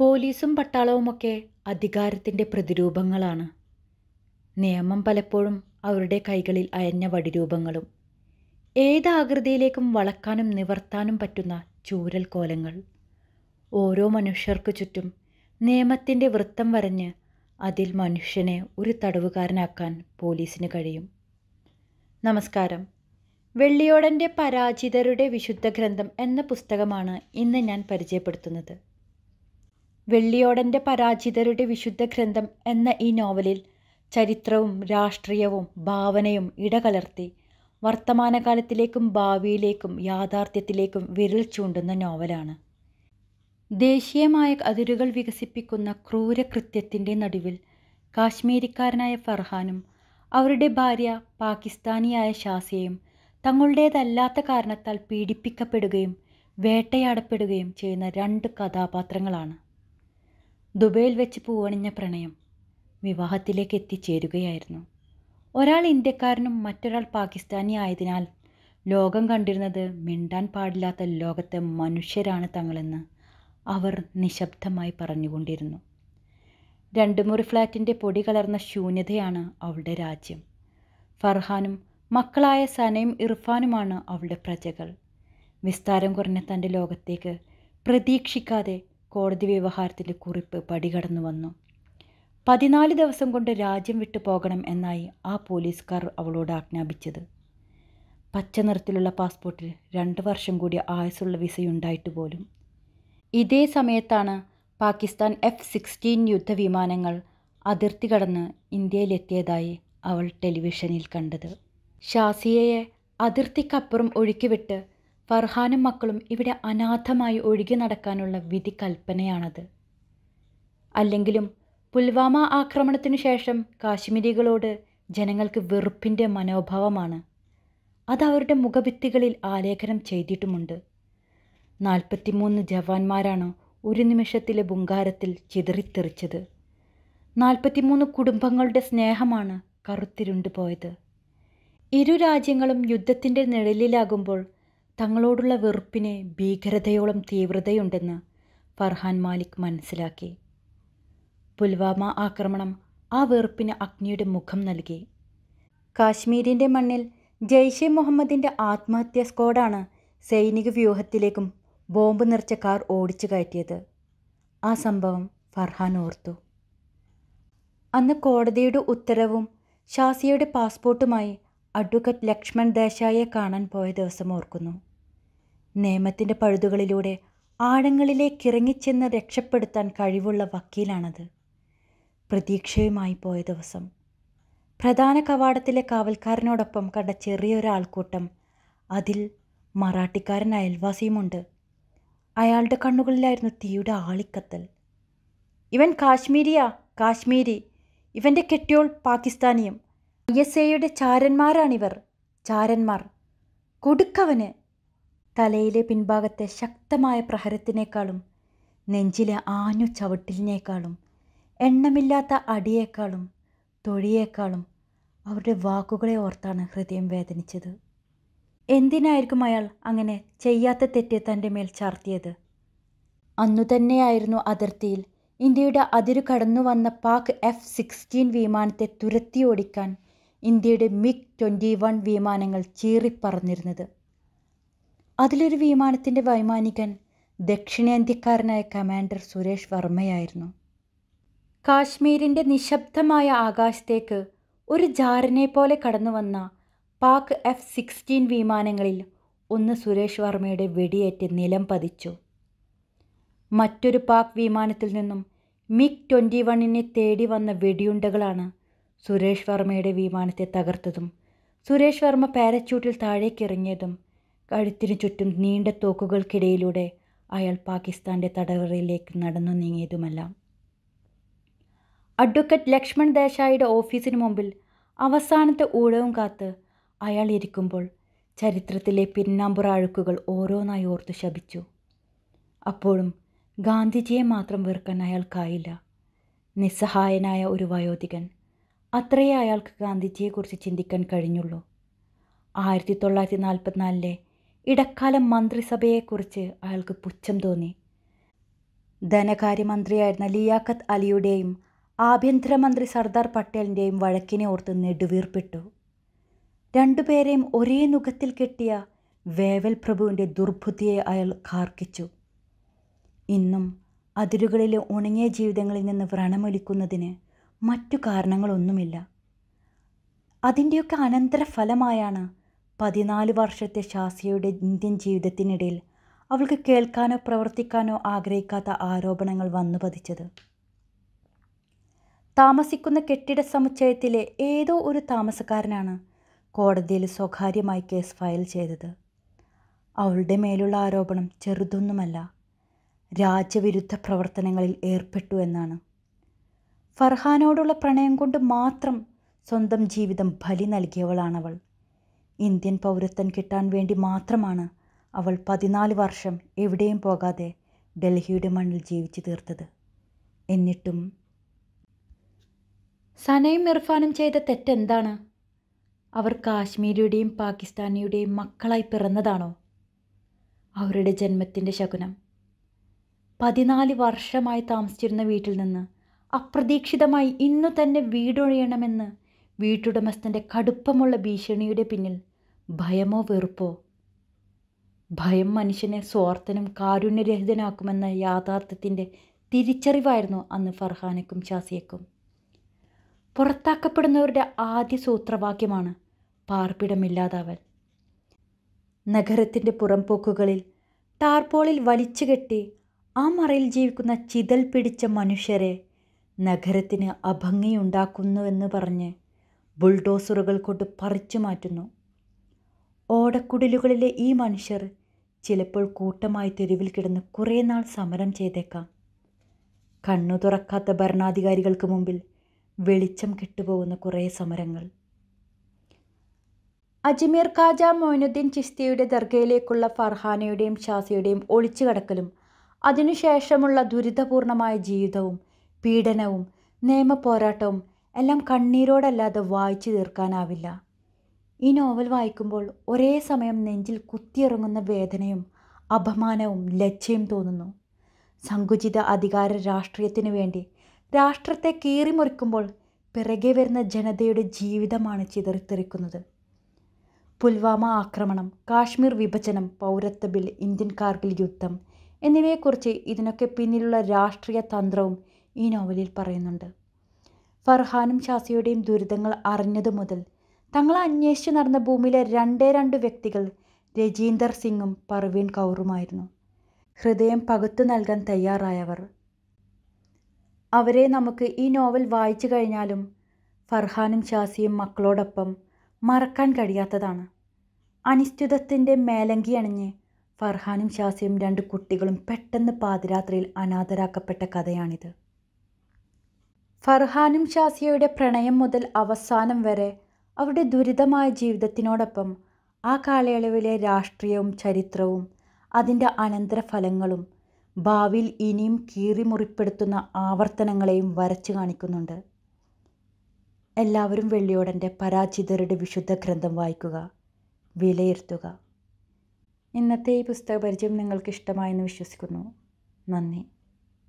പോലീസും പട്ടാളവുമൊക്കെ അധികാരത്തിൻ്റെ പ്രതിരൂപങ്ങളാണ് നിയമം പലപ്പോഴും അവരുടെ കൈകളിൽ അയഞ്ഞ വടിരൂപങ്ങളും ഏത് ആകൃതിയിലേക്കും വളക്കാനും നിവർത്താനും പറ്റുന്ന ചൂരൽ കോലങ്ങൾ ഓരോ മനുഷ്യർക്കു ചുറ്റും നിയമത്തിൻ്റെ വൃത്തം വരഞ്ഞ് അതിൽ മനുഷ്യനെ ഒരു തടവുകാരനാക്കാൻ പോലീസിന് കഴിയും നമസ്കാരം വെള്ളിയോടൻ്റെ പരാജിതരുടെ വിശുദ്ധ ഗ്രന്ഥം എന്ന പുസ്തകമാണ് ഇന്ന് ഞാൻ പരിചയപ്പെടുത്തുന്നത് വെള്ളിയോടൻ്റെ പരാജിതരുടെ വിശുദ്ധ ഗ്രന്ഥം എന്ന ഈ നോവലിൽ ചരിത്രവും രാഷ്ട്രീയവും ഭാവനയും ഇടകലർത്തി വർത്തമാനകാലത്തിലേക്കും ഭാവിയിലേക്കും യാഥാർത്ഥ്യത്തിലേക്കും വിരൽ ചൂണ്ടുന്ന നോവലാണ് ദേശീയമായ അതിരുകൾ വികസിപ്പിക്കുന്ന ക്രൂരകൃത്യത്തിൻ്റെ നടുവിൽ കാശ്മീരിക്കാരനായ ഫർഹാനും അവരുടെ ഭാര്യ പാകിസ്ഥാനിയായ ഷാസിയയും തങ്ങളുടേതല്ലാത്ത കാരണത്താൽ പീഡിപ്പിക്കപ്പെടുകയും വേട്ടയാടപ്പെടുകയും ചെയ്യുന്ന രണ്ട് കഥാപാത്രങ്ങളാണ് ദുബൈയിൽ വെച്ച് പൂവണിഞ്ഞ പ്രണയം വിവാഹത്തിലേക്ക് എത്തിച്ചേരുകയായിരുന്നു ഒരാൾ ഇന്ത്യക്കാരനും മറ്റൊരാൾ പാകിസ്ഥാനി ആയതിനാൽ ലോകം കണ്ടിരുന്നത് മിണ്ടാൻ പാടില്ലാത്ത ലോകത്തെ മനുഷ്യരാണ് തങ്ങളെന്ന് അവർ നിശബ്ദമായി പറഞ്ഞുകൊണ്ടിരുന്നു രണ്ട് മുറി ഫ്ലാറ്റിൻ്റെ പൊടി കലർന്ന ശൂന്യതയാണ് അവളുടെ രാജ്യം ഫർഹാനും മക്കളായ സനയും ഇർഫാനുമാണ് അവളുടെ പ്രജകൾ വിസ്താരം കുറഞ്ഞ തൻ്റെ ലോകത്തേക്ക് പ്രതീക്ഷിക്കാതെ കോടതി വ്യവഹാരത്തിൻ്റെ കുറിപ്പ് പടികടന്നു വന്നു പതിനാല് ദിവസം കൊണ്ട് രാജ്യം വിട്ടു പോകണം എന്നായി ആ പോലീസുകാർ അവളോട് ആജ്ഞാപിച്ചത് പച്ച നിറത്തിലുള്ള പാസ്പോർട്ടിൽ രണ്ട് വർഷം കൂടി ആയുസുള്ള വിസയുണ്ടായിട്ട് പോലും ഇതേ സമയത്താണ് പാകിസ്ഥാൻ എഫ് സിക്സ്റ്റീൻ യുദ്ധവിമാനങ്ങൾ അതിർത്തി കടന്ന് ഇന്ത്യയിലെത്തിയതായി അവൾ ടെലിവിഷനിൽ കണ്ടത് ഷാസിയയെ അതിർത്തിക്കപ്പുറം ഒഴുക്കിവിട്ട് ഫർഹാനും മക്കളും ഇവിടെ അനാഥമായി ഒഴുകി നടക്കാനുള്ള വിധി കൽപ്പനയാണത് അല്ലെങ്കിലും പുൽവാമ ആക്രമണത്തിനു ശേഷം കാശ്മീരികളോട് ജനങ്ങൾക്ക് വെറുപ്പിൻ്റെ മനോഭാവമാണ് അത് അവരുടെ മുഖഭിത്തികളിൽ ആലേഖനം ചെയ്തിട്ടുമുണ്ട് നാൽപ്പത്തിമൂന്ന് ജവാന്മാരാണ് ഒരു നിമിഷത്തിലെ ബുങ്കാരത്തിൽ ചിതറിത്തെറിച്ചത് നാൽപ്പത്തിമൂന്ന് കുടുംബങ്ങളുടെ സ്നേഹമാണ് കറുത്തിരുണ്ടു പോയത് ഇരു രാജ്യങ്ങളും യുദ്ധത്തിൻ്റെ നിഴലിലാകുമ്പോൾ തങ്ങളോടുള്ള വെറുപ്പിന് ഭീകരതയോളം തീവ്രതയുണ്ടെന്ന് ഫർഹാൻ മാലിക് മനസ്സിലാക്കി പുൽവാമ ആക്രമണം ആ വെറുപ്പിന് അഗ്നിയുടെ മുഖം നൽകി കാശ്മീരിൻ്റെ മണ്ണിൽ ജെയ്ഷെ മുഹമ്മദിൻ്റെ ആത്മഹത്യാ സ്ക്വാഡാണ് സൈനിക വ്യൂഹത്തിലേക്കും ബോംബ് നിറച്ച കാർ ഓടിച്ചു കയറ്റിയത് ആ സംഭവം ഫർഹാൻ ഓർത്തു അന്ന് കോടതിയുടെ ഉത്തരവും ഷാസിയുടെ പാസ്പോർട്ടുമായി അഡ്വക്കറ്റ് ലക്ഷ്മൺ ദേശായിയെ കാണാൻ പോയ ദിവസം ഓർക്കുന്നു നിയമത്തിൻ്റെ പഴുതുകളിലൂടെ ആഴങ്ങളിലേക്ക് ഇറങ്ങിച്ചെന്ന് രക്ഷപ്പെടുത്താൻ കഴിവുള്ള വക്കീലാണത് പ്രതീക്ഷയുമായി പോയ ദിവസം പ്രധാന കവാടത്തിലെ കാവൽക്കാരനോടൊപ്പം കണ്ട ചെറിയൊരാൾക്കൂട്ടം അതിൽ മറാഠിക്കാരൻ അയൽവാസിയുമുണ്ട് അയാളുടെ കണ്ണുകളിലായിരുന്നു തീയുടെ ആളിക്കത്തൽ ഇവൻ കാശ്മീരിയാ കാശ്മീരി ഇവൻ്റെ കെട്ടിയോൾ പാകിസ്ഥാനിയും ഐ എസ് എയുടെ ചാരന്മാരാണിവർ ചാരന്മാർ കൊടുക്കവന് തലയിലെ പിൻഭാഗത്തെ ശക്തമായ പ്രഹരത്തിനേക്കാളും നെഞ്ചിലെ ആഞ്ഞു ചവിട്ടിലിനേക്കാളും എണ്ണമില്ലാത്ത അടിയേക്കാളും തൊഴിയേക്കാളും അവരുടെ വാക്കുകളെ ഓർത്താണ് ഹൃദയം വേദനിച്ചത് എന്തിനായിരിക്കും അയാൾ അങ്ങനെ ചെയ്യാത്ത തെറ്റ് തൻ്റെ മേൽ ചാർത്തിയത് അന്നു തന്നെയായിരുന്നു അതിർത്തിയിൽ ഇന്ത്യയുടെ അതിരു കടന്നു വന്ന പാക് എഫ് സിക്സ്റ്റീൻ വിമാനത്തെ തുരത്തി ഓടിക്കാൻ ഇന്ത്യയുടെ മിഗ് ട്വൻ്റി വൺ വിമാനങ്ങൾ ചീറിപ്പറന്നിരുന്നത് അതിലൊരു വിമാനത്തിൻ്റെ വൈമാനികൻ ദക്ഷിണേന്ത്യക്കാരനായ കമാൻഡർ സുരേഷ് വർമ്മയായിരുന്നു കാശ്മീരിൻ്റെ നിശബ്ദമായ ആകാശത്തേക്ക് ഒരു ജാരനെ പോലെ കടന്നു വന്ന പാക് എഫ് സിക്സ്റ്റീൻ വിമാനങ്ങളിൽ ഒന്ന് സുരേഷ് വർമ്മയുടെ വെടിയേറ്റ് നിലം പതിച്ചു മറ്റൊരു പാക് വിമാനത്തിൽ നിന്നും മിഗ് ട്വൻ്റി വണ്ണിനെ തേടി വന്ന വെടിയുണ്ടകളാണ് സുരേഷ് വർമ്മയുടെ വിമാനത്തെ തകർത്തതും സുരേഷ് വർമ്മ പാരച്യൂട്ടിൽ താഴേക്കിറങ്ങിയതും കഴുത്തിനു ചുറ്റും നീണ്ട തോക്കുകൾക്കിടയിലൂടെ അയാൾ പാകിസ്ഥാൻ്റെ തടവറയിലേക്ക് നടന്നു നീങ്ങിയതുമെല്ലാം അഡ്വക്കറ്റ് ലക്ഷ്മൺ ദേശായിയുടെ ഓഫീസിന് മുമ്പിൽ അവസാനത്തെ ഊഴവും കാത്ത് അയാൾ ഇരിക്കുമ്പോൾ ചരിത്രത്തിലെ പിന്നാമ്പുറ അഴുക്കുകൾ ഓരോന്നായി ഓർത്തു ശപിച്ചു അപ്പോഴും ഗാന്ധിജിയെ മാത്രം വെറുക്കാൻ അയാൾക്കായില്ല നിസ്സഹായനായ ഒരു വയോധികൻ അത്രയേ അയാൾക്ക് ഗാന്ധിജിയെക്കുറിച്ച് ചിന്തിക്കാൻ കഴിഞ്ഞുള്ളൂ ആയിരത്തി തൊള്ളായിരത്തി നാൽപ്പത്തിനാലിലെ ഇടക്കാല മന്ത്രിസഭയെക്കുറിച്ച് അയാൾക്ക് പുച്ഛം തോന്നി ധനകാര്യമന്ത്രിയായിരുന്ന ലിയാഖത്ത് അലിയുടെയും ആഭ്യന്തരമന്ത്രി സർദാർ പട്ടേലിൻ്റെയും വഴക്കിനെ ഓർത്ത് നെടുവീർപ്പിട്ടു രണ്ടുപേരെയും ഒരേ നുഖത്തിൽ കെട്ടിയ വേവൽ പ്രഭുവിൻ്റെ ദുർബുദ്ധിയെ അയാൾ കാർക്കിച്ചു ഇന്നും അതിരുകളിലെ ഉണങ്ങിയ ജീവിതങ്ങളിൽ നിന്ന് വ്രണമൊലിക്കുന്നതിന് മറ്റു കാരണങ്ങളൊന്നുമില്ല അതിൻ്റെയൊക്കെ അനന്തരഫലമായാണ് പതിനാല് വർഷത്തെ ഷാസിയയുടെ ഇന്ത്യൻ ജീവിതത്തിനിടയിൽ അവൾക്ക് കേൾക്കാനോ പ്രവർത്തിക്കാനോ ആഗ്രഹിക്കാത്ത ആരോപണങ്ങൾ വന്നു പതിച്ചത് താമസിക്കുന്ന കെട്ടിട സമുച്ചയത്തിലെ ഏതോ ഒരു താമസക്കാരനാണ് കോടതിയിൽ സ്വകാര്യമായി കേസ് ഫയൽ ചെയ്തത് അവളുടെ മേലുള്ള ആരോപണം ചെറുതൊന്നുമല്ല രാജ്യവിരുദ്ധ പ്രവർത്തനങ്ങളിൽ ഏർപ്പെട്ടു എന്നാണ് ഫർഹാനോടുള്ള പ്രണയം കൊണ്ട് മാത്രം സ്വന്തം ജീവിതം ബലി നൽകിയവളാണവൾ ഇന്ത്യൻ പൗരത്വം കിട്ടാൻ വേണ്ടി മാത്രമാണ് അവൾ പതിനാല് വർഷം എവിടെയും പോകാതെ ഡൽഹിയുടെ മണ്ണിൽ ജീവിച്ചു തീർത്തത് എന്നിട്ടും സനയും ഇർഫാനും ചെയ്ത തെറ്റെന്താണ് അവർ കാശ്മീരിയുടെയും പാകിസ്ഥാനിയുടെയും മക്കളായി പിറന്നതാണോ അവരുടെ ജന്മത്തിൻ്റെ ശകുനം പതിനാല് വർഷമായി താമസിച്ചിരുന്ന വീട്ടിൽ നിന്ന് അപ്രതീക്ഷിതമായി ഇന്നു തന്നെ വീടൊഴിയണമെന്ന് വീട്ടുടമസ്ഥൻ്റെ കടുപ്പമുള്ള ഭീഷണിയുടെ പിന്നിൽ ഭയമോ വെറുപ്പോ ഭയം മനുഷ്യനെ സ്വാർത്ഥനും കാരുണ്യരഹിതനാക്കുമെന്ന യാഥാർത്ഥ്യത്തിൻ്റെ തിരിച്ചറിവായിരുന്നു അന്ന് ഫർഹാനയ്ക്കും ഷാസിയക്കും പുറത്താക്കപ്പെടുന്നവരുടെ ആദ്യ സൂത്രവാക്യമാണ് പാർപ്പിടമില്ലാതാവൽ നഗരത്തിൻ്റെ പുറംപോക്കുകളിൽ ടാർപോളിൽ വലിച്ചു കെട്ടി ആ മറയിൽ ജീവിക്കുന്ന ചിതൽ പിടിച്ച മനുഷ്യരെ നഗരത്തിന് അഭംഗിയുണ്ടാക്കുന്നുവെന്ന് പറഞ്ഞ് ബുൾഡോസറുകൾ കൊണ്ട് പറിച്ചു മാറ്റുന്നു ഓടക്കുടലുകളിലെ ഈ മനുഷ്യർ ചിലപ്പോൾ കൂട്ടമായി തെരുവിൽ കിടന്ന് കുറേ നാൾ സമരം ചെയ്തേക്കാം കണ്ണു തുറക്കാത്ത ഭരണാധികാരികൾക്ക് മുമ്പിൽ വെളിച്ചം കെട്ടുപോകുന്ന കുറേ സമരങ്ങൾ അജ്മീർ ഖാജ മൊയിനുദ്ദീൻ ചിസ്തിയുടെ ദർഗയിലേക്കുള്ള ഫർഹാനയുടെയും ഷാസിയുടെയും ഒളിച്ചു കടക്കലും അതിനുശേഷമുള്ള ദുരിതപൂർണമായ ജീവിതവും പീഡനവും നിയമപോരാട്ടവും എല്ലാം കണ്ണീരോടല്ലാതെ വായിച്ചു തീർക്കാനാവില്ല ഈ നോവൽ വായിക്കുമ്പോൾ ഒരേ സമയം നെഞ്ചിൽ കുത്തിയിറങ്ങുന്ന വേദനയും അപമാനവും ലജ്ജയും തോന്നുന്നു സങ്കുചിത അധികാര രാഷ്ട്രീയത്തിനു വേണ്ടി രാഷ്ട്രത്തെ കീറിമുറിക്കുമ്പോൾ പിറകെ വരുന്ന ജനതയുടെ ജീവിതമാണ് ചിതറിത്തെറിക്കുന്നത് പുൽവാമ ആക്രമണം കാശ്മീർ വിഭജനം പൗരത്വ ബിൽ ഇന്ത്യൻ കാർഗിൽ യുദ്ധം എന്നിവയെക്കുറിച്ച് ഇതിനൊക്കെ പിന്നിലുള്ള രാഷ്ട്രീയ തന്ത്രവും ഈ നോവലിൽ പറയുന്നുണ്ട് ഫർഹാനും ഷാസിയുടെയും ദുരിതങ്ങൾ അറിഞ്ഞതു മുതൽ തങ്ങൾ അന്വേഷിച്ച് നടന്ന ഭൂമിയിലെ രണ്ടേ രണ്ട് വ്യക്തികൾ രജീന്ദർ സിംഗും പർവീൺ കൗറുമായിരുന്നു ഹൃദയം പകുത്തു നൽകാൻ തയ്യാറായവർ അവരെ നമുക്ക് ഈ നോവൽ വായിച്ചു കഴിഞ്ഞാലും ഫർഹാനും ഷാസിയും മക്കളോടൊപ്പം മറക്കാൻ കഴിയാത്തതാണ് അനിശ്ചിതത്തിൻ്റെ മേലങ്കി അണിഞ്ഞ് ഫർഹാനും ഷാസിയും രണ്ട് കുട്ടികളും പെട്ടെന്ന് പാതിരാത്രിയിൽ അനാഥരാക്കപ്പെട്ട കഥയാണിത് ഫർഹാനും ഷാസിയയുടെ പ്രണയം മുതൽ അവസാനം വരെ അവരുടെ ദുരിതമായ ജീവിതത്തിനോടൊപ്പം ആ കാലയളവിലെ രാഷ്ട്രീയവും ചരിത്രവും അതിൻ്റെ അനന്തരഫലങ്ങളും ഭാവിയിൽ ഇനിയും കീറിമുറിപ്പെടുത്തുന്ന ആവർത്തനങ്ങളെയും വരച്ചു കാണിക്കുന്നുണ്ട് എല്ലാവരും വെള്ളിയോടൻ്റെ പരാജിതരുടെ വിശുദ്ധ ഗ്രന്ഥം വായിക്കുക വിലയിരുത്തുക ഇന്നത്തെ ഈ പുസ്തക പരിചയം നിങ്ങൾക്ക് ഇഷ്ടമായെന്ന് വിശ്വസിക്കുന്നു നന്ദി